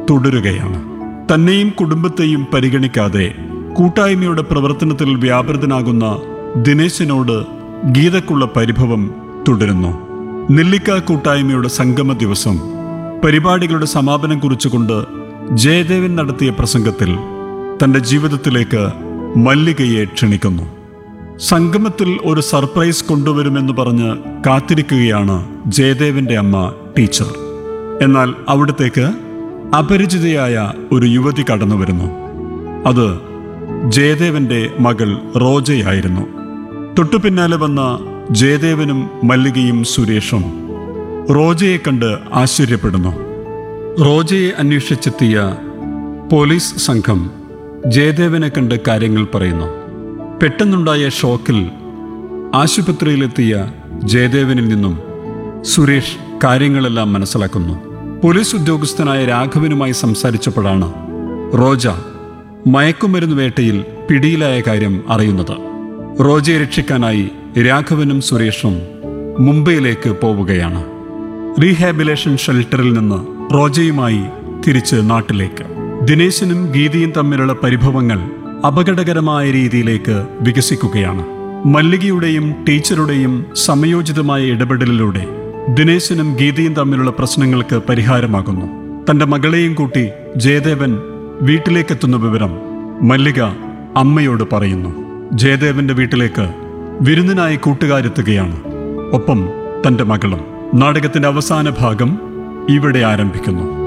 തുടരുകയാണ് തന്നെയും കുടുംബത്തെയും പരിഗണിക്കാതെ കൂട്ടായ്മയുടെ പ്രവർത്തനത്തിൽ വ്യാപൃതനാകുന്ന ദിനേശിനോട് ഗീതക്കുള്ള പരിഭവം തുടരുന്നു നെല്ലിക്ക കൂട്ടായ്മയുടെ സംഗമ ദിവസം പരിപാടികളുടെ സമാപനം കുറിച്ചുകൊണ്ട് ജയദേവൻ നടത്തിയ പ്രസംഗത്തിൽ തന്റെ ജീവിതത്തിലേക്ക് മല്ലികയെ ക്ഷണിക്കുന്നു സംഗമത്തിൽ ഒരു സർപ്രൈസ് കൊണ്ടുവരുമെന്ന് പറഞ്ഞ് കാത്തിരിക്കുകയാണ് ജയദേവന്റെ അമ്മ ടീച്ചർ എന്നാൽ അവിടത്തേക്ക് അപരിചിതയായ ഒരു യുവതി കടന്നു വരുന്നു അത് ജയദേവന്റെ മകൾ റോജയായിരുന്നു തൊട്ടു പിന്നാലെ വന്ന ജയദേവനും മല്ലികയും സുരേഷും റോജയെ കണ്ട് ആശ്ചര്യപ്പെടുന്നു റോജയെ അന്വേഷിച്ചെത്തിയ പോലീസ് സംഘം ജയദേവനെ കണ്ട് കാര്യങ്ങൾ പറയുന്നു പെട്ടെന്നുണ്ടായ ഷോക്കിൽ ആശുപത്രിയിലെത്തിയ ജയദേവനിൽ നിന്നും സുരേഷ് കാര്യങ്ങളെല്ലാം മനസ്സിലാക്കുന്നു പോലീസ് ഉദ്യോഗസ്ഥനായ രാഘവനുമായി സംസാരിച്ചപ്പോഴാണ് റോജ മയക്കുമരുന്ന് വേട്ടയിൽ പിടിയിലായ കാര്യം അറിയുന്നത് റോജയെ രക്ഷിക്കാനായി രാഘവനും സുരേഷും മുംബൈയിലേക്ക് പോവുകയാണ് റീഹാബിലേഷൻ ഷെൽട്ടറിൽ നിന്ന് റോജയുമായി തിരിച്ച് നാട്ടിലേക്ക് ദിനേശനും ഗീതയും തമ്മിലുള്ള പരിഭവങ്ങൾ അപകടകരമായ രീതിയിലേക്ക് വികസിക്കുകയാണ് മല്ലികയുടെയും ടീച്ചറുടെയും സമയോചിതമായ ഇടപെടലിലൂടെ ദിനേശനും ഗീതയും തമ്മിലുള്ള പ്രശ്നങ്ങൾക്ക് പരിഹാരമാകുന്നു തന്റെ മകളെയും കൂട്ടി ജയദേവൻ വീട്ടിലേക്കെത്തുന്ന വിവരം മല്ലിക അമ്മയോട് പറയുന്നു ജയദേവന്റെ വീട്ടിലേക്ക് വിരുന്നിനായി കൂട്ടുകാരെത്തുകയാണ് ഒപ്പം തന്റെ മകളും നാടകത്തിന്റെ അവസാന ഭാഗം ഇവിടെ ആരംഭിക്കുന്നു